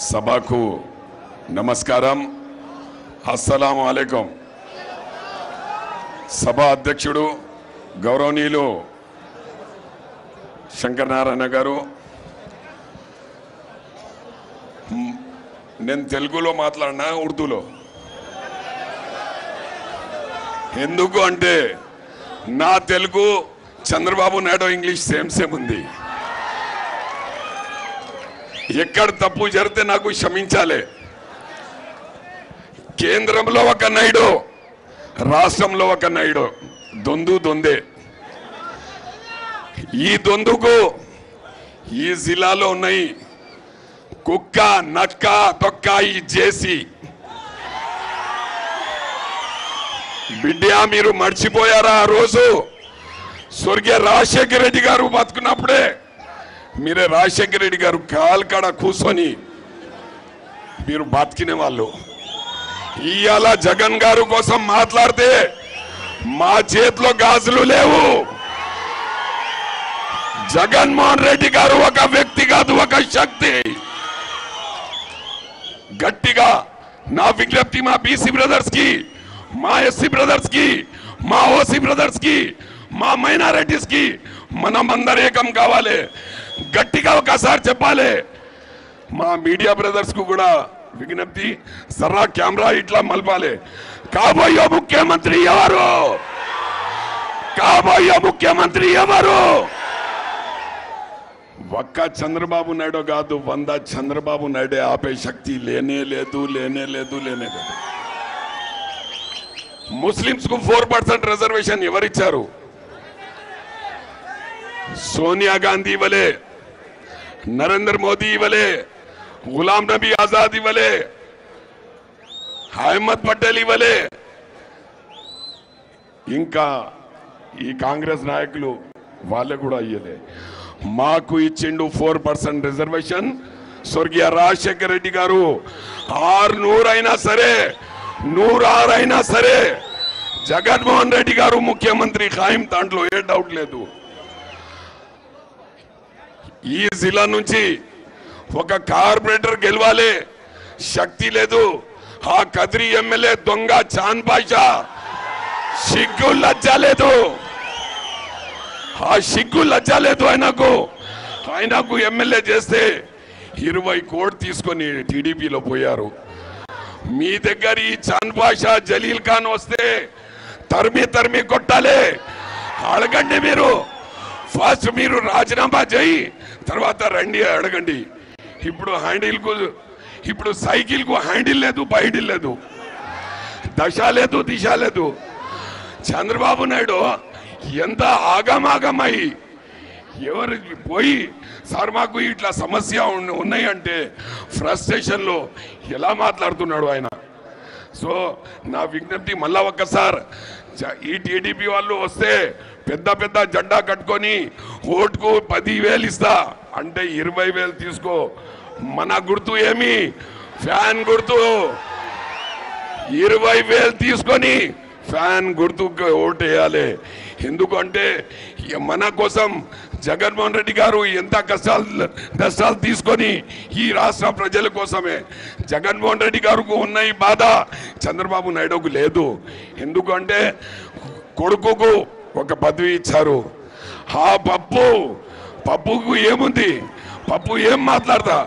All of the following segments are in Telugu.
సభకు నమస్కారం అస్సలం అలైకుం సభ అధ్యక్షుడు గౌరవనీయులు శంకరనారాయణ గారు మ్, నేను తెలుగులో మాట్లాడినా ఉర్దూలో ఎందుకు అంటే నా Telugu Chandrababu Naidu English same same ఉంది ఎక్కడ తప్పు జరిగితే నాకు క్షమించాలి కేంద్రంలో ఒక నాయుడు రాష్ట్రంలో ఒక నాయుడు దొందు దొందే ఈ దొందుకు ఈ జిల్లాలో ఉన్నాయి కుక్క నక్క తొక్క ఈ జేసి బిడ్డ మీరు మర్చిపోయారా ఆ రోజు స్వర్గీయ రాజశేఖర రెడ్డి గారు బతుకున్నప్పుడే మీరే రాజశేఖర రెడ్డి గారు కాల్కడ కూర్చొని మీరు బతికిన వాళ్ళు ఇవాళ జగన్ గారు కోసం మాట్లాడితే మా చేతిలో గాజులు లేవు జగన్మోహన్ రెడ్డి గారు ఒక వ్యక్తి కాదు ఒక శక్తి గట్టిగా నా విజ్ఞప్తి మా బీసీ బ్రదర్స్ కి మా ఎస్సీ బ్రదర్స్ కి మా ఓసీ బ్రదర్స్ కి మా మైనారిటీస్ కి మనం అందరు ఏకం కావాలి గట్టిగా ఒకసారి చెప్పాలి మా మీడియా బ్రదర్స్ కు కూడా విజ్ఞప్తి సర్రా కెమెరా ఇట్లా మలపాలి కాబోయే ముఖ్యమంత్రి ఎవరు కాబోయే ముఖ్యమంత్రి ఎవరు ఒక్క చంద్రబాబు నాయుడు కాదు వంద చంద్రబాబు నాయుడే ఆపే శక్తి లేనే లేదు లేనే లేదు లేనే లేదు ముస్లింస్ కు ఫోర్ పర్సెంట్ రిజర్వేషన్ ఎవరిచ్చారు సోనియా గాంధీ ఇవ్వలే నరేంద్ర మోదీ ఇవ్వలే గులాం నబీ ఆజాద్ ఇవ్వలే అహ్మద్ పటేల్ ఇవ్వలే ఇంకా ఈ కాంగ్రెస్ నాయకులు వాళ్ళే కూడా ఇయ్యలే మాకు ఇచ్చిండు ఫోర్ పర్సెంట్ రిజర్వేషన్ స్వర్గీయ రాజశేఖర రెడ్డి గారు ఆరు నూరైనా సరే నూరారైనా సరే జగన్మోహన్ రెడ్డి గారు ముఖ్యమంత్రి ఖాయం దాంట్లో ఏ డౌట్ లేదు ఈ జిల్లా నుంచి ఒక కార్పొరేటర్ గెలవాలి శక్తి లేదు ఆ కదిరి ఎమ్మెల్యే దొంగ చాన్ పాషా సిగ్గు లజ్జ లేదు ఆ సిగ్గు లజ్జ లేదు ఆయనకు ఆయనకు ఎమ్మెల్యే చేస్తే ఇరవై కోట్లు తీసుకొని టీడీపీలో పోయారు మీ దగ్గర ఈ చాన్ పాషా జలీల్ ఖాన్ వస్తే తరిమి తరిమి కొట్టాలి అడగండి మీరు ఫస్ట్ మీరు రాజీనామా చేయి తర్వాత రండి అడగండి ఇప్పుడు హ్యాండిల్ కు ఇప్పుడు సైకిల్ కు హ్యాండిల్ లేదు బైడిల్ లేదు దశ లేదు దిశ లేదు చంద్రబాబు నాయుడు ఎంత ఆగమాగమై ఎవరు పోయి సార్ మాకు ఇట్లా సమస్య ఉన్- ఉన్నాయంటే ఫ్రస్ట్రేషన్ లో ఎలా మాట్లాడుతున్నాడు ఆయన సో నా విజ్ఞప్తి మళ్ళా ఒక్కసారి జ- ఈ టీడీపీ వాళ్ళు వస్తే పెద్ద పెద్ద జెండా కట్టుకొని ఓటుకు పది వేలు ఇస్తా అంటే ఇరవై వేలు తీసుకో మన గుర్తు ఏమి ఫ్యాన్ గుర్తు ఇరవై వేలు తీసుకొని ఫ్యాన్ గుర్తుకు ఓటు వేయాలి ఎందుకంటే ఇక మన కోసం జగన్మోహన్ రెడ్డి గారు ఎంత కష్టాలు నష్టాలు తీసుకొని ఈ రాష్ట్ర ప్రజల కోసమే జగన్మోహన్ రెడ్డి గారికి ఉన్న ఈ బాధ చంద్రబాబు నాయుడుకు లేదు ఎందుకంటే కొడుకుకు ఒక పదవి ఇచ్చారు ఆ పప్పు పప్పుకు ఏముంది పప్పు ఏం మాట్లాడతా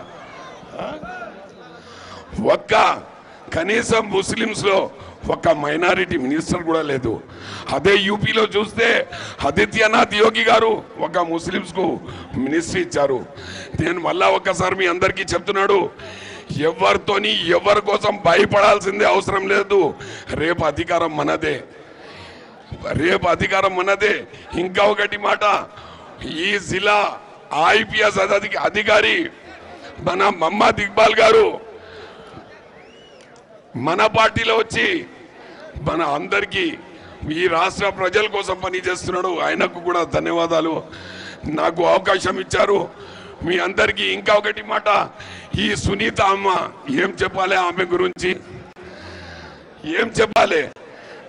ఒక్క కనీసం ముస్లిమ్స్ లో ఒక్క మైనారిటీ మినిస్టర్ కూడా లేదు అదే యూపీలో చూస్తే ఆదిత్యనాథ్ యోగి గారు ఒక ముస్లిమ్స్ కు మినిస్ట్రీ ఇచ్చారు నేను మళ్ళా ఒక్కసారి మీ అందరికీ చెప్తున్నాడు ఎవరితోని ఎవరి కోసం భయపడాల్సిందే అవసరం లేదు రేపు అధికారం మనదే రేపు అధికారం మనదే ఇంకా ఒకటి మాట ఈ జిల్లా ఐపీఎస్ అధికారి మన మహమ్మద్ ఇక్బాల్ గారు మన పార్టీలో వచ్చి మన అందరికీ ఈ రాష్ట్ర ప్రజల కోసం పనిచేస్తున్నాడు ఆయనకు కూడా ధన్యవాదాలు నాకు అవకాశం ఇచ్చారు మీ అందరికీ ఇంకా ఒకటి మాట ఈ సునీత అమ్మ ఏం చెప్పాలి ఆమె గురించి ఏం చెప్పాలి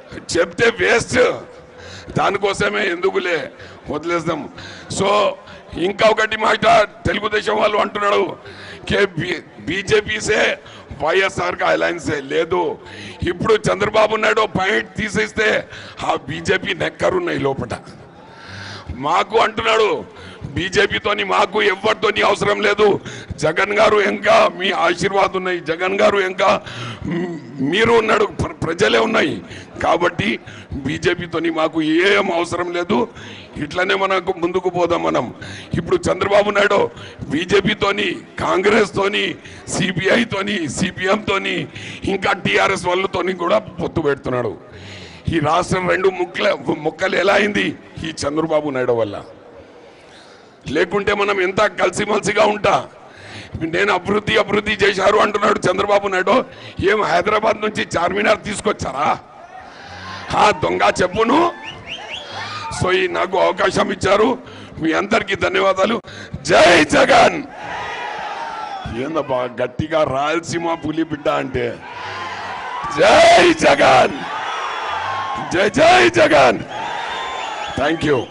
చెప్తే వేస్ట్ దానికోసమే ఎందుకులే వదిలేస్తాం సో ఇంకా ఒకటి మాట తెలుగుదేశం వాళ్ళు అంటున్నాడు కే బీజేపీ సే వైఎస్ఆర్ కా అలయన్స్ లేదు ఇప్పుడు చంద్రబాబు నాయుడు పాయింట్ తీసేస్తే ఆ బీజేపీ నెక్కరున్నాయి లోపల మాకు అంటున్నాడు బీజేపీతోని మాకు ఎవరితోని అవసరం లేదు జగన్ గారు ఇంకా మీ ఆశీర్వాదం ఉన్నాయి జగన్ గారు ఇంకా మ్, మీరు ఉన్నాడు ప్ర- ప్రజలే ఉన్నాయి కాబట్టి బీజేపీతోని మాకు ఏం అవసరం లేదు ఇట్లనే మనకు ముందుకు పోదాం మనం ఇప్పుడు చంద్రబాబు నాయుడు బీజేపీతోని కాంగ్రెస్ తోని సిపిఐ తోని సిపిఎం తోని ఇంకా టిఆర్ఎస్ వాళ్ళతోని కూడా పొత్తు పెడుతున్నాడు ఈ రాష్ట్రం రెండు ముక్కల ముక్కలు ఎలా అయింది ఈ చంద్రబాబు నాయుడు వల్ల లేకుంటే మనం ఎంత కలిసిమలిసిగా ఉంటా నేను అభివృద్ధి అభివృద్ధి చేశారు అంటున్నాడు చంద్రబాబు నాయుడు ఏం హైదరాబాద్ నుంచి చార్మినార్ తీసుకొచ్చారా ఆ దొంగ చెప్పును సో ఈ నాకు అవకాశం ఇచ్చారు మీ అందరికీ ధన్యవాదాలు జై జగన్ ఏందబ్బా గట్టిగా రాయలసీమ పులి బిడ్డ అంటే జై జగన్ జై జై జగన్ థ్యాంక్ యూ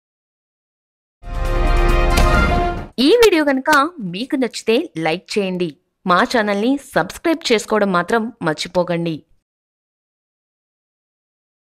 ఈ వీడియో కనుక మీకు నచ్చితే లైక్ చేయండి మా ఛానల్ని సబ్స్క్రైబ్ చేసుకోవడం మాత్రం మర్చిపోకండి